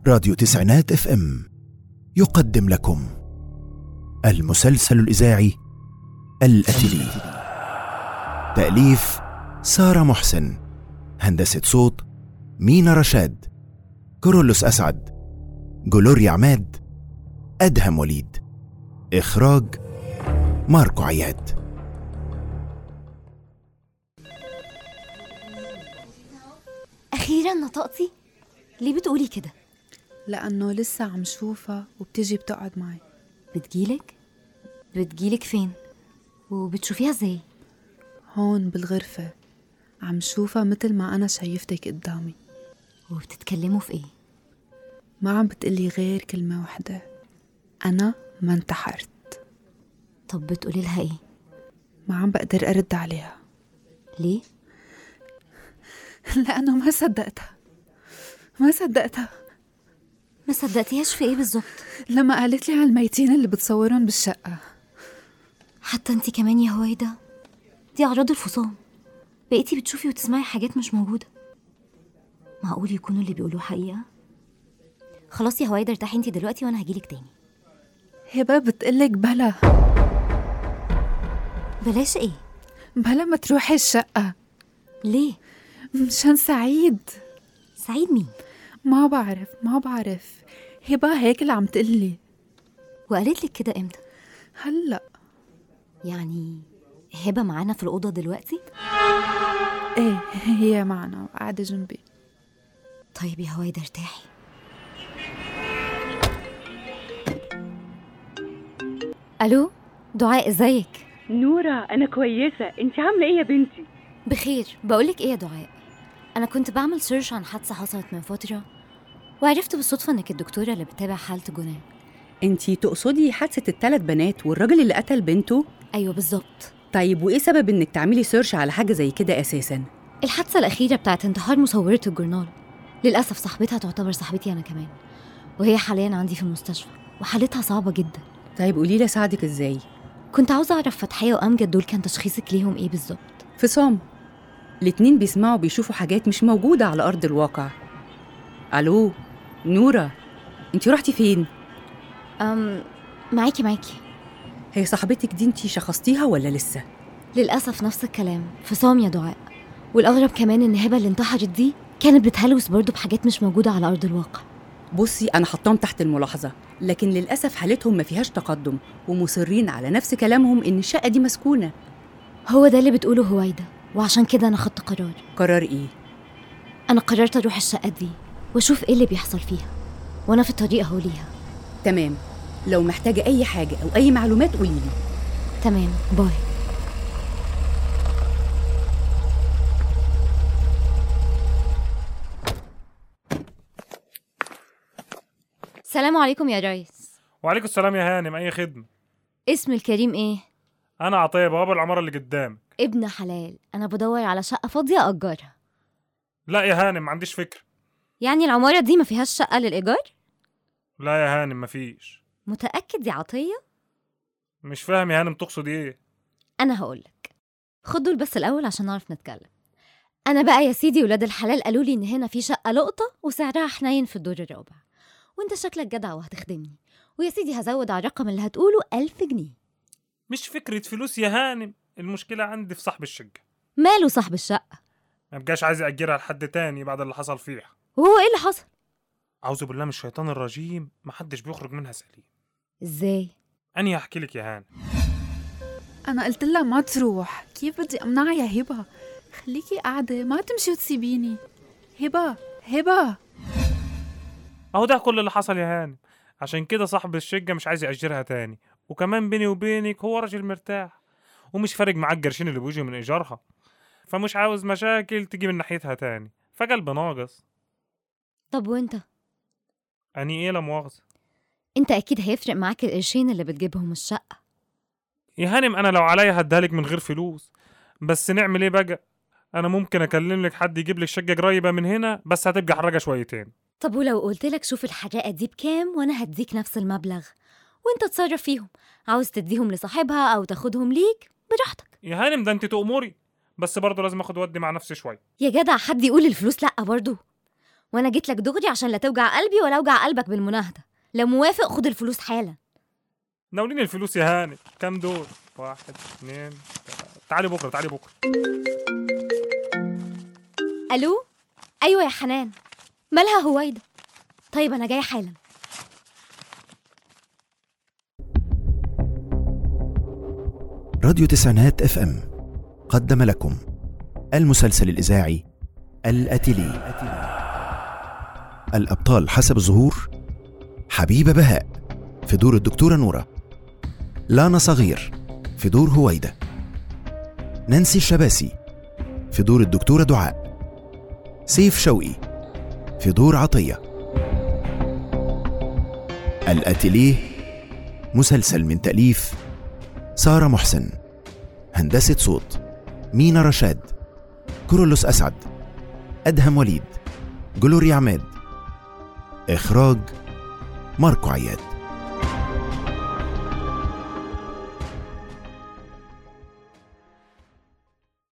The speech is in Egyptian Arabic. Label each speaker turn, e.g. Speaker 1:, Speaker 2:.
Speaker 1: راديو تسعينات اف ام يقدم لكم المسلسل الاذاعي الاتلي تاليف ساره محسن هندسه صوت مينا رشاد كورولوس اسعد جلوريا عماد ادهم وليد اخراج ماركو عياد
Speaker 2: أخيرا نطقتي؟ ليه بتقولي كده؟
Speaker 3: لأنه لسه عم شوفها وبتجي بتقعد معي
Speaker 2: بتجيلك؟ بتجيلك فين؟ وبتشوفيها ازاي؟
Speaker 3: هون بالغرفة عم شوفها مثل ما أنا شايفتك قدامي
Speaker 2: وبتتكلموا في ايه؟
Speaker 3: ما عم بتقلي غير كلمة وحدة أنا ما انتحرت
Speaker 2: طب بتقولي لها ايه؟
Speaker 3: ما عم بقدر أرد عليها
Speaker 2: ليه؟
Speaker 3: لأنه ما صدقتها ما صدقتها
Speaker 2: ما صدقتيهاش في ايه بالظبط؟
Speaker 3: لما قالت لي على الميتين اللي بتصورهم بالشقة
Speaker 2: حتى انتي كمان يا هويدا دي أعراض الفصام بقيتي بتشوفي وتسمعي حاجات مش موجودة معقول يكونوا اللي بيقولوه حقيقة؟ خلاص يا هويدا ارتاحي انتي دلوقتي وانا هجيلك تاني
Speaker 3: هبة بتقلك بلا
Speaker 2: بلاش ايه؟
Speaker 3: بلا ما تروحي الشقة
Speaker 2: ليه؟
Speaker 3: مشان سعيد
Speaker 2: سعيد مين؟
Speaker 3: ما بعرف ما بعرف هبة هيك اللي عم تقلي
Speaker 2: وقالت لك كده امتى؟
Speaker 3: هلأ
Speaker 2: يعني هبة معانا في الأوضة دلوقتي؟
Speaker 3: ايه هي معنا وقاعدة جنبي
Speaker 2: طيب يا هويدا ارتاحي الو دعاء ازيك
Speaker 4: نورة أنا كويسة أنت عاملة إيه يا بنتي؟
Speaker 2: بخير بقولك ايه يا دعاء انا كنت بعمل سيرش عن حادثه حصلت من فتره وعرفت بالصدفه انك الدكتوره اللي بتتابع حاله جنان
Speaker 5: انتي تقصدي حادثة الثلاث بنات والراجل اللي قتل بنته؟
Speaker 2: ايوه بالظبط
Speaker 5: طيب وايه سبب انك تعملي سيرش على حاجة زي كده اساسا؟
Speaker 2: الحادثه الاخيره بتاعت انتحار مصوره الجورنال للاسف صاحبتها تعتبر صاحبتي انا كمان وهي حاليا عندي في المستشفى وحالتها صعبه جدا
Speaker 5: طيب قولي لي اساعدك ازاي؟
Speaker 2: كنت عاوزه اعرف فتحيه وامجد دول كان تشخيصك ليهم ايه بالظبط
Speaker 5: فصام الاتنين بيسمعوا بيشوفوا حاجات مش موجودة على أرض الواقع ألو نورة انتي رحتي فين؟
Speaker 2: أم معاكي معاكي
Speaker 5: هي صاحبتك دي انتي شخصتيها ولا لسه؟
Speaker 2: للأسف نفس الكلام فصام يا دعاء والأغرب كمان إن هبة اللي انتحرت دي كانت بتهلوس برضه بحاجات مش موجودة على أرض الواقع
Speaker 5: بصي أنا حطاهم تحت الملاحظة لكن للأسف حالتهم ما فيهاش تقدم ومصرين على نفس كلامهم إن الشقة دي مسكونة
Speaker 2: هو ده اللي بتقوله هويدا وعشان كده أنا خدت قرار
Speaker 5: قرار إيه؟
Speaker 2: أنا قررت أروح الشقة دي وأشوف إيه اللي بيحصل فيها وأنا في الطريق أهو ليها
Speaker 5: تمام لو محتاجة أي حاجة أو أي معلومات قوليلي
Speaker 2: تمام باي السلام عليكم يا ريس
Speaker 6: وعليكم السلام يا هانم اي خدمه
Speaker 2: اسم الكريم ايه؟
Speaker 6: انا عطيه بواب العماره اللي قدامك
Speaker 2: ابن حلال أنا بدور على شقة فاضية أجرها
Speaker 6: لا يا هانم ما عنديش فكره
Speaker 2: يعني العمارة دي ما فيهاش شقة للإيجار؟
Speaker 6: لا يا هانم مفيش
Speaker 2: متأكد يا عطية؟
Speaker 6: مش فاهم يا هانم تقصد ايه
Speaker 2: أنا هقولك خد دول بس الأول عشان نعرف نتكلم أنا بقى يا سيدي ولاد الحلال قالوا لي إن هنا في شقة لقطة وسعرها حنين في الدور الرابع وأنت شكلك جدع وهتخدمني ويا سيدي هزود على الرقم اللي هتقوله ألف جنيه
Speaker 6: مش فكره فلوس يا هانم المشكله عندي في صاحب الشقه
Speaker 2: ماله صاحب الشقة
Speaker 6: ما بقاش عايز يأجرها لحد تاني بعد اللي حصل فيها
Speaker 2: وهو إيه اللي حصل؟
Speaker 6: اعوذ بالله من الشيطان الرجيم محدش بيخرج منها سليم
Speaker 2: إزاي؟
Speaker 6: اني هحكي لك يا هانم
Speaker 3: أنا قلت لها ما تروح كيف بدي أمنعها يا هبة خليكي قاعدة ما تمشي وتسيبيني هبة هبة
Speaker 6: اهو ده كل اللي حصل يا هانم عشان كده صاحب الشقه مش عايز يأجرها تاني وكمان بيني وبينك هو راجل مرتاح ومش فارق معاه القرشين اللي بيجوا من ايجارها فمش عاوز مشاكل تيجي من ناحيتها تاني فقلب ناقص
Speaker 2: طب وأنت؟
Speaker 6: اني ايه لا مؤاخذه
Speaker 2: أنت أكيد هيفرق معاك القرشين اللي بتجيبهم الشقة
Speaker 6: يا هانم انا لو عليا هديهالك من غير فلوس بس نعمل ايه بقى انا ممكن اكلم لك حد يجيب لك شقه قريبه من هنا بس هتبقى حرجه شويتين
Speaker 2: طب ولو قلت لك شوف الحرقة دي بكام وأنا هديك نفس المبلغ وأنت تصرف فيهم عاوز تديهم لصاحبها أو تاخدهم ليك براحتك
Speaker 6: يا هانم ده انت تأمري بس برضه لازم اخد ودي مع نفسي شويه
Speaker 2: يا جدع حد يقول الفلوس لأ برضو وانا جيت لك دغري عشان لا توجع قلبي ولا اوجع قلبك بالمناهده لو موافق خد الفلوس حالا
Speaker 6: ناوليني الفلوس يا هاني كام دول واحد اتنين تلاتة. تعالي بكره تعالي بكره
Speaker 2: الو ايوه يا حنان مالها هويدا طيب انا جايه حالا
Speaker 1: راديو تسعينات اف ام قدم لكم المسلسل الإذاعي الأتيلي الأبطال حسب الظهور حبيبة بهاء في دور الدكتورة نورة لانا صغير في دور هويدة نانسي الشباسي في دور الدكتورة دعاء سيف شوقي في دور عطية الأتيليه مسلسل من تأليف سارة محسن هندسة صوت مينا رشاد كورولوس أسعد أدهم وليد جلوريا عماد إخراج ماركو عياد